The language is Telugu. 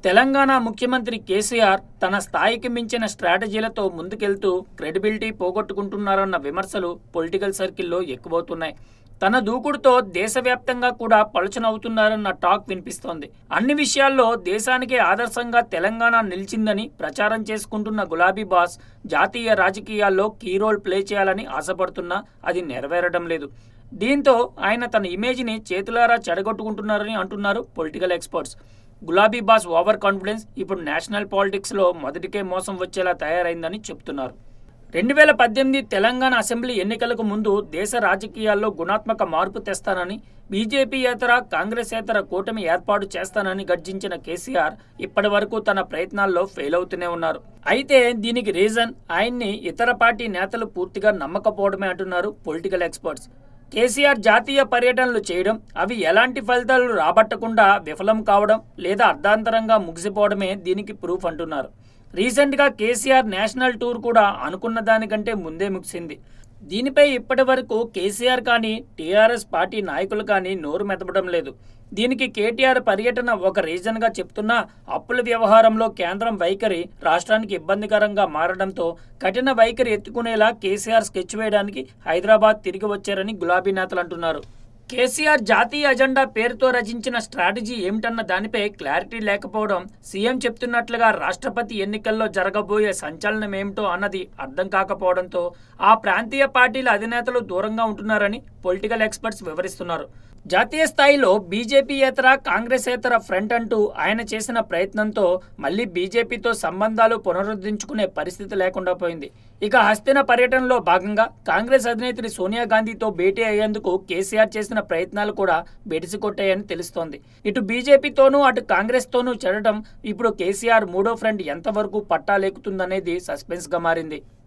తెలంగాణ ముఖ్యమంత్రి కేసీఆర్ తన స్థాయికి మించిన స్ట్రాటజీలతో ముందుకెళ్తూ క్రెడిబిలిటీ పోగొట్టుకుంటున్నారన్న విమర్శలు పొలిటికల్ సర్కిల్లో ఎక్కువవుతున్నాయి తన దూకుడుతో దేశవ్యాప్తంగా కూడా పలుచనవుతున్నారన్న టాక్ వినిపిస్తోంది అన్ని విషయాల్లో దేశానికే ఆదర్శంగా తెలంగాణ నిలిచిందని ప్రచారం చేసుకుంటున్న గులాబీ బాస్ జాతీయ రాజకీయాల్లో కీ రోల్ ప్లే చేయాలని ఆశపడుతున్నా అది నెరవేరడం లేదు దీంతో ఆయన తన ఇమేజ్ని చేతులారా చెడగొట్టుకుంటున్నారని అంటున్నారు పొలిటికల్ ఎక్స్పర్ట్స్ గులాబీ బాస్ ఓవర్ కాన్ఫిడెన్స్ ఇప్పుడు నేషనల్ పాలిటిక్స్లో మొదటికే మోసం వచ్చేలా తయారైందని చెప్తున్నారు రెండు వేల పద్దెనిమిది తెలంగాణ అసెంబ్లీ ఎన్నికలకు ముందు దేశ రాజకీయాల్లో గుణాత్మక మార్పు తెస్తానని బీజేపీయేతర కాంగ్రెసేతర కూటమి ఏర్పాటు చేస్తానని గర్జించిన కేసీఆర్ ఇప్పటి వరకు తన ప్రయత్నాల్లో ఫెయిల్ అవుతూనే ఉన్నారు అయితే దీనికి రీజన్ ఆయన్ని ఇతర పార్టీ నేతలు పూర్తిగా నమ్మకపోవడమే అంటున్నారు పొలిటికల్ ఎక్స్పర్ట్స్ కేసీఆర్ జాతీయ పర్యటనలు చేయడం అవి ఎలాంటి ఫలితాలు రాబట్టకుండా విఫలం కావడం లేదా అర్ధాంతరంగా ముగిసిపోవడమే దీనికి ప్రూఫ్ అంటున్నారు రీసెంట్గా కేసీఆర్ నేషనల్ టూర్ కూడా అనుకున్న దానికంటే ముందే ముగిసింది దీనిపై ఇప్పటి వరకు కేసీఆర్ కానీ టీఆర్ఎస్ పార్టీ నాయకులు కానీ నోరు మెదపడం లేదు దీనికి కేటీఆర్ పర్యటన ఒక రీజన్గా చెప్తున్నా అప్పుల వ్యవహారంలో కేంద్రం వైఖరి రాష్ట్రానికి ఇబ్బందికరంగా మారడంతో కఠిన వైఖరి ఎత్తుకునేలా కేసీఆర్ స్కెచ్ వేయడానికి హైదరాబాద్ తిరిగి వచ్చారని గులాబీ నేతలు అంటున్నారు కేసీఆర్ జాతీయ అజెండా పేరుతో రచించిన స్ట్రాటజీ ఏమిటన్న దానిపై క్లారిటీ లేకపోవడం సీఎం చెప్తున్నట్లుగా రాష్ట్రపతి ఎన్నికల్లో జరగబోయే సంచలనం ఏమిటో అన్నది అర్థం కాకపోవడంతో ఆ ప్రాంతీయ పార్టీల అధినేతలు దూరంగా ఉంటున్నారని పొలిటికల్ ఎక్స్పర్ట్స్ వివరిస్తున్నారు జాతీయ స్థాయిలో బీజేపీయేతర కాంగ్రెసేతర ఫ్రంట్ అంటూ ఆయన చేసిన ప్రయత్నంతో మళ్ళీ బీజేపీతో సంబంధాలు పునరుద్ధరించుకునే పరిస్థితి లేకుండా పోయింది ఇక హస్తిన పర్యటనలో భాగంగా కాంగ్రెస్ అధినేత్రి సోనియా గాంధీతో భేటీ అయ్యేందుకు కేసీఆర్ చేసిన ప్రయత్నాలు కూడా బెడిసికొట్టాయని తెలుస్తోంది ఇటు బీజేపీతోనూ అటు కాంగ్రెస్తోనూ చెడటం ఇప్పుడు కేసీఆర్ మూడో ఫ్రంట్ ఎంతవరకు పట్టాలెక్కుతుందనేది సస్పెన్స్గా మారింది